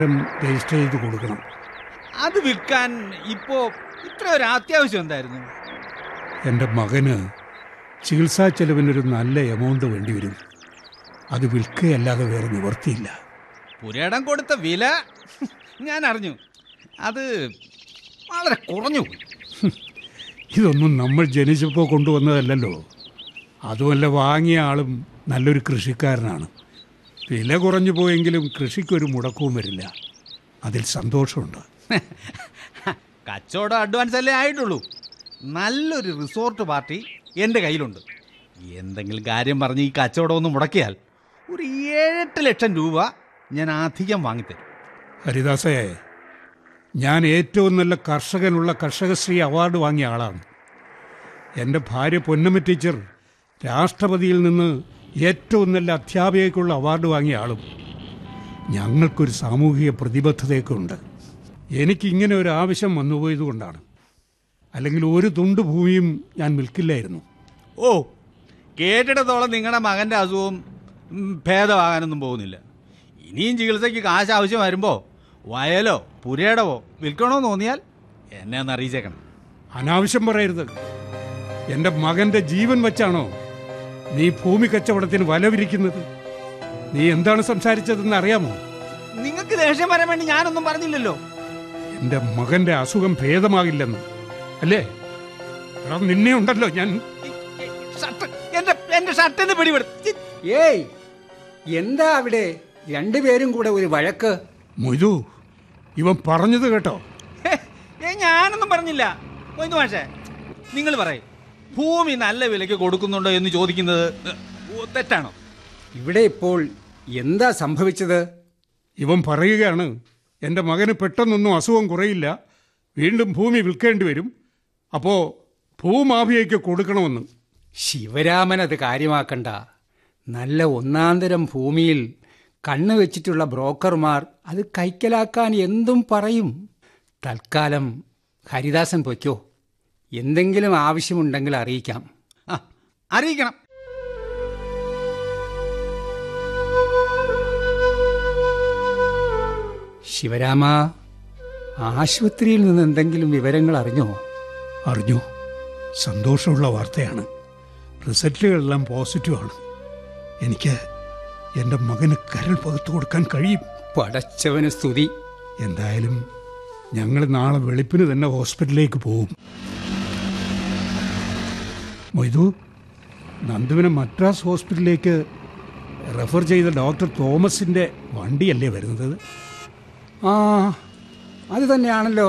register ചെയ്ത് കൊടുക്കണം അത് വിൽക്കാൻ ഇപ്പോ ഇത്ര ഒരു അത്യാവശ്യം എന്തായിരുന്നു എൻ്റെ മകന് ചികിത്സാ ചെലവിനൊരു നല്ല എമൗണ്ട് വേണ്ടി വരും അത് വിൽക്കുകയല്ലാതെ വേറെ നിവർത്തിയില്ല പുരയിടം കൊടുത്ത വില ഞാൻ അറിഞ്ഞു അത് വളരെ കുറഞ്ഞു പോയി ഇതൊന്നും നമ്മൾ ജനിച്ചപ്പോൾ കൊണ്ടുവന്നതല്ലല്ലോ അതുമല്ല വാങ്ങിയ ആളും നല്ലൊരു കൃഷിക്കാരനാണ് വില കുറഞ്ഞു പോയെങ്കിലും കൃഷിക്കൊരു മുടക്കവും വരില്ല അതിൽ സന്തോഷമുണ്ട് കച്ചവടം അഡ്വാൻസ് അല്ലേ ആയിട്ടുള്ളൂ നല്ലൊരു റിസോർട്ട് പാർട്ടി എൻ്റെ കയ്യിലുണ്ട് എന്തെങ്കിലും കാര്യം പറഞ്ഞ് ഈ കച്ചവടം ഒന്ന് മുടക്കിയാൽ ഒരു ഏഴെട്ട് ലക്ഷം രൂപ ഞാൻ അധികം വാങ്ങിത്തരും ഹരിദാസേ ഞാൻ ഏറ്റവും നല്ല കർഷകനുള്ള കർഷകശ്രീ അവാർഡ് വാങ്ങിയ ആളാണ് എൻ്റെ ഭാര്യ പൊന്നമ്മ ടീച്ചർ രാഷ്ട്രപതിയിൽ നിന്ന് ഏറ്റവും നല്ല അധ്യാപികയ്ക്കുള്ള അവാർഡ് വാങ്ങിയ ആളും ഞങ്ങൾക്കൊരു സാമൂഹിക പ്രതിബദ്ധതയൊക്കെ ഉണ്ട് എനിക്കിങ്ങനെ ഒരു ആവശ്യം വന്നുപോയതുകൊണ്ടാണ് അല്ലെങ്കിൽ ഒരു തുണ്ട് ഭൂമിയും ഞാൻ വിൽക്കില്ലായിരുന്നു ഓ കേട്ടിടത്തോളം നിങ്ങളുടെ മകൻ്റെ അസുഖം ഉം, ഭേദമാകാനൊന്നും പോകുന്നില്ല ഇനിയും ചികിത്സയ്ക്ക് കാശ് ആവശ്യം വരുമ്പോൾ വയലോ പുരയിടവോ വിൽക്കണമെന്ന് തോന്നിയാൽ എന്നെ ഒന്ന് അറിയിച്ചേക്കണം അനാവശ്യം പറയരുത് എൻ്റെ മകൻ്റെ ജീവൻ വച്ചാണോ നീ ഭൂമി കച്ചവടത്തിന് വലവിരിക്കുന്നത് നീ എന്താണ് സംസാരിച്ചതെന്ന് അറിയാമോ നിങ്ങൾക്ക് ദേഷ്യം വരാൻ വേണ്ടി ഞാനൊന്നും പറഞ്ഞില്ലല്ലോ എൻ്റെ മകൻ്റെ അസുഖം ഭേദമാകില്ലെന്ന് അല്ലേ എടാ നിന്നെ ഉണ്ടല്ലോ ഞാൻ ഈ- ഈ ഷർട്ട് എന്റെ എന്റെ ഷർട്ടിന് പിടിപെടുത്തി ഏയ് എന്താ അവിടെ രണ്ടുപേരും കൂടെ ഒരു വഴക്ക് മൊയ്തു ഇവൻ പറഞ്ഞത് കേട്ടോ ഏ ഞാനൊന്നും പറഞ്ഞില്ല മൊയ്തു മാഷേ നിങ്ങൾ പറയും ഭൂമി നല്ല വിലയ്ക്ക് കൊടുക്കുന്നുണ്ടോ എന്ന് ചോദിക്കുന്നത് ഏ, തെറ്റാണോ ഇവിടെ ഇപ്പോൾ എന്താ സംഭവിച്ചത് ഇവൻ പറയുകയാണ് എൻ്റെ മകന് പെട്ടെന്നൊന്നും അസുഖം കുറയില്ല വീണ്ടും ഭൂമി വിൽക്കേണ്ടി വരും അപ്പോൾ ഭൂമാഫിയയ്ക്ക് കൊടുക്കണമെന്ന് ശിവരാമൻ അത് കാര്യമാക്കണ്ട നല്ല ഒന്നാന്തരം ഭൂമിയിൽ കണ്ണു വെച്ചിട്ടുള്ള ബ്രോക്കർമാർ അത് കൈക്കലാക്കാൻ എന്തും പറയും തൽക്കാലം ഹരിദാസൻ പൊയ്ക്കോ എന്തെങ്കിലും ആവശ്യമുണ്ടെങ്കിൽ അറിയിക്കാം ആ അറിയിക്കണം ശിവരാമ ആശുപത്രിയിൽ നിന്ന് എന്തെങ്കിലും വിവരങ്ങൾ അറിഞ്ഞോ അറിഞ്ഞു സന്തോഷമുള്ള വാർത്തയാണ് റിസൾട്ടുകളെല്ലാം പോസിറ്റീവാണ് എനിക്ക് എൻ്റെ മകന് കരൾ പകുത്തു കൊടുക്കാൻ കഴിയും പടച്ചവന് സ്തുതി എന്തായാലും ഞങ്ങൾ നാളെ വെളുപ്പിന് തന്നെ ഹോസ്പിറ്റലിലേക്ക് പോകും മൊയ്തു നന്ദുവിനെ മദ്രാസ് ഹോസ്പിറ്റലിലേക്ക് റെഫർ ചെയ്ത ഡോക്ടർ തോമസിൻ്റെ വണ്ടിയല്ലേ വരുന്നത് ആ അത് തന്നെയാണല്ലോ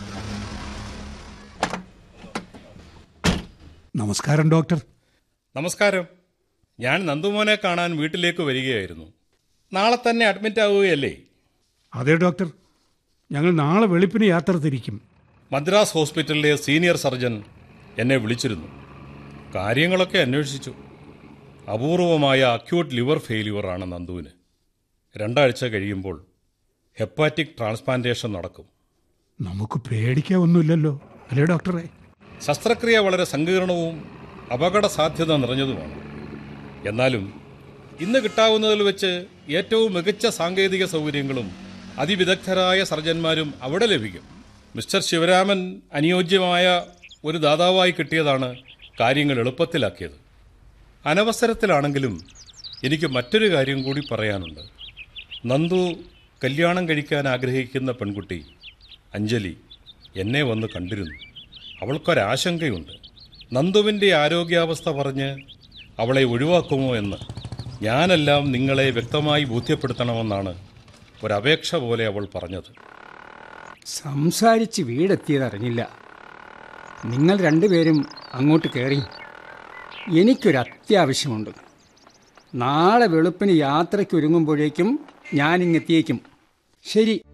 നമസ്കാരം ഡോക്ടർ നമസ്കാരം ഞാൻ നന്ദുമോനെ കാണാൻ വീട്ടിലേക്ക് വരികയായിരുന്നു നാളെ തന്നെ അഡ്മിറ്റ് ആവുകയല്ലേ അതെ ഡോക്ടർ ഞങ്ങൾ നാളെ വെളുപ്പിന് യാത്ര തിരിക്കും മദ്രാസ് ഹോസ്പിറ്റലിലെ സീനിയർ സർജൻ എന്നെ വിളിച്ചിരുന്നു കാര്യങ്ങളൊക്കെ അന്വേഷിച്ചു അപൂർവമായ അക്യൂട്ട് ലിവർ ഫെയില്യുവറാണ് നന്ദുവിന് രണ്ടാഴ്ച കഴിയുമ്പോൾ ഹെപ്പാറ്റിക് ട്രാൻസ്പ്ലാന്റേഷൻ നടക്കും നമുക്ക് പേടിക്കാൻ ഒന്നുമില്ലല്ലോ അല്ലേ ഡോക്ടറെ ശസ്ത്രക്രിയ വളരെ സങ്കീർണവും അപകട സാധ്യത നിറഞ്ഞതുമാണ് എന്നാലും ഇന്ന് കിട്ടാവുന്നതിൽ വെച്ച് ഏറ്റവും മികച്ച സാങ്കേതിക സൗകര്യങ്ങളും അതിവിദഗ്ധരായ സർജന്മാരും അവിടെ ലഭിക്കും മിസ്റ്റർ ശിവരാമൻ അനുയോജ്യമായ ഒരു ദാതാവായി കിട്ടിയതാണ് കാര്യങ്ങൾ എളുപ്പത്തിലാക്കിയത് അനവസരത്തിലാണെങ്കിലും എനിക്ക് മറ്റൊരു കാര്യം കൂടി പറയാനുണ്ട് നന്ദു കല്യാണം കഴിക്കാൻ ആഗ്രഹിക്കുന്ന പെൺകുട്ടി അഞ്ജലി എന്നെ വന്ന് കണ്ടിരുന്നു അവൾക്കൊരാശങ്കയുണ്ട് നന്ദുവിൻ്റെ ആരോഗ്യാവസ്ഥ പറഞ്ഞ് അവളെ ഒഴിവാക്കുമോ എന്ന് ഞാനെല്ലാം നിങ്ങളെ വ്യക്തമായി ബോധ്യപ്പെടുത്തണമെന്നാണ് ഒരപേക്ഷ പോലെ അവൾ പറഞ്ഞത് സംസാരിച്ച് വീടെത്തിയതറിഞ്ഞില്ല നിങ്ങൾ രണ്ടുപേരും അങ്ങോട്ട് കയറി എനിക്കൊരു അത്യാവശ്യമുണ്ട് നാളെ വെളുപ്പിന് യാത്രയ്ക്ക് ഒരുങ്ങുമ്പോഴേക്കും ഞാനിങ്ങെത്തിയേക്കും ശരി